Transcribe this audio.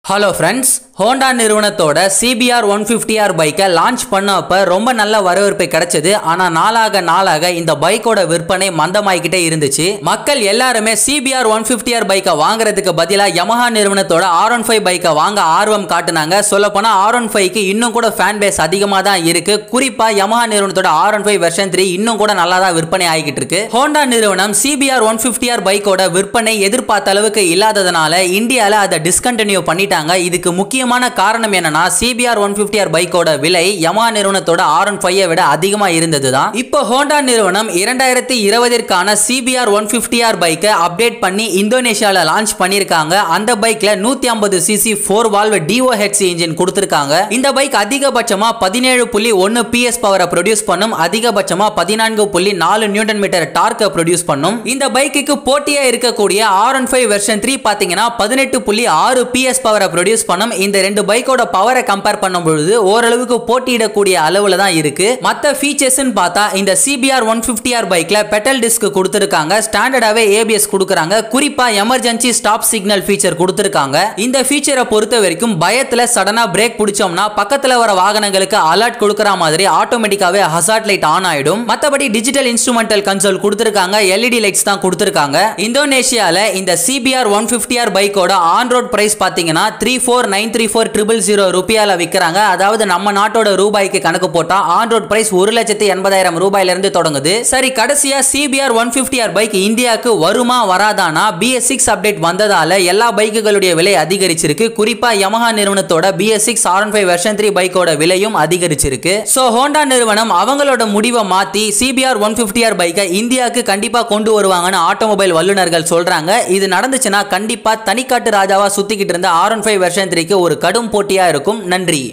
hello friends Honda நிறுவனத்தோட CBR one fifty R பைக்கை launch பண்ணப்ப ரொம்ப நல்ல வரவேற்பு கிடைச்சது ஆனால் நாளாக நாளாக இந்த பைக்கோட விற்பனை மந்தமாயிக்கிட்டே இருந்துச்சு மக்கள் எல்லாருமே சிபிஆர் ஒன் ஃபிஃப்டிஆர் பைக்கை வாங்குறதுக்கு பதிலாக யமஹா நிறுவனத்தோட ஆர் ஒன் ஃபைவ் பைக்கை வாங்க ஆர்வம் காட்டுனாங்க சொல்லப்போனால் ஆர் ஒன் ஃபைவ்க்கு இன்னும் கூட ஃபேன் பேஸ் அதிகமாக தான் இருக்கு குறிப்பாக யமஹா நிறுவனத்தோட R one five version three இன்னும் கூட நல்லா தான் விற்பனை ஆகிக்கிட்டு இருக்கு ஹோண்டா நிறுவனம் சிபிஆர் ஒன் ஃபிஃப்டிஆர் பைக்கோட விற்பனை எதிர்பார்த்த அளவுக்கு இல்லாததுனால இந்தியாவில் அதை டிஸ்கண்டினியூ பண்ணிட்டாங்க இதுக்கு முக்கியமான காரணம் என்னன்னா சிபிஆர் ஒன் ஃபிஃப்டிஆர் பைக்கோட விலை யமா நிறுவனத்தோட ஆர் ஒன் ஃபைவ் விட அதிகமா இருந்தது தான் இப்போ ஹோண்டா நிறுவனம் இரண்டாயிரத்தி இருபதிற்கான சிபிஆர் ஒன் ஃபிஃப்டிஆர் பைக்கை அப்டேட் பண்ணி இந்தோனேஷியாவில் லான்ச் பண்ணியிருக்காங்க அந்த பைக்ல நூத்தி ஐம்பது CC four valve DOHC engine கொடுத்திருக்காங்க இந்த பைக் அதிகபட்சமா பதினேழு புள்ளி ஒன்னு பிஎஸ் பவரை ப்ரொடியூஸ் பண்ணும் அதிகபட்சமா பதினான்கு புள்ளி நாலு நியூட்டன் மீட்டர் டார்க்கை ப்ரொடியூஸ் பண்ணும் இந்த பைக்குக்கு போட்டியா இருக்கக்கூடிய R one five version three பாத்தீங்கன்னா பதினெட்டு புள்ளி ஆறு பிஎஸ் பவரை ப்ரொடியூஸ் பண்ணும் இந்த ரெண்டு பைக்கோட பவரை கம்பேர் பண்ணும் பொழுது ஓரளவுக்கு போட்டியிடக்கூடிய அளவுல தான் இருக்கு மற்ற ஃபீச்சர்ஸ்னு பார்த்தா இந்த சிபிஆர் ஒன் ஃபிஃப்டிஆர் பைக்ல பெட்டல் டிஸ்க் கொடுத்துருக்காங்க ஸ்டாண்டர்டாவே ஏபிஎஸ் கொடுக்குறாங்க குறிப்பா எமர்ஜென்சி ஸ்டாப் சிக்னல் ஃபீச்சர் கொடுத்துருக்காங்க இந்த ஃபீச்சரை பொறுத்த வரைக்கும் பயத்துல சடனா பிரேக் பிடிச்சோம்னா பக்கத்துல வர வாகனங்களுக்கு அலர்ட் கொடுக்குற மாதிரி ஆட்டோமேட்டிக்காவே ஹசார்ட் லைட் ஆன் ஆயிடும் மத்தபடி டிஜிட்டல் இன்ஸ்ட்ருமெண்டல் கன்சோல் கொடுத்துருக்காங்க எல்இடி லைட்ஸ் தான் கொடுத்துருக்காங்க இந்தோனேஷியால இந்த சிபிஆர் ஒன் ஃபிஃப்டிஆர் பைக்கோட ஆன் ரோட் பிரைஸ் பாத்தீங்கன்னா three four nine three four triple zero ருபியால விற்கிறாங்க அதாவது நம்ம நாட்டோட ரூபாய்க்கு கணக்கு போட்டா ஆன் ரோட் பிரைஸ் ஒரு லட்சத்தி எண்பதாயிரம் ரூபாயில இருந்து தொடங்குது சரி கடைசியா சிபிஆர் ஒன் ஃபிஃப்டிஆர் பைக் இந்தியாவுக்கு வருமா வராதானா பிஎஸ் சிக்ஸ் அப்டேட் வந்ததால எல்லா பைக்குகளுடைய விலை அதிகரிச்சிருக்கு குறிப்பா யமஹா நிறுவனத்தோட BS six R five version three பைக்கோட விலையும் அதிகரிச்சிருக்கு ஸோ ஹோண்டா நிறுவனம் அவங்களோட முடிவை மாத்தி சிபிஆர் ஒன் ஃபிஃப்டிஆர் பைக்கை இந்தியாவுக்கு கண்டிப்பா கொண்டு வருவாங்கன்னு ஆட்டோமொபைல் வல்லுநர்கள் சொல்றாங்க இது நடந்துச்சுன்னா கண்டிப்பா தனிக்காட்டு ராஜாவா சுத்திக்கிட்டு இருந்த ஆர் ஒன் ஃபைவ் வெர்ஷன் த்ரீக்கு ஒரு கடும் போட்டியா இருக்கும் நன்றி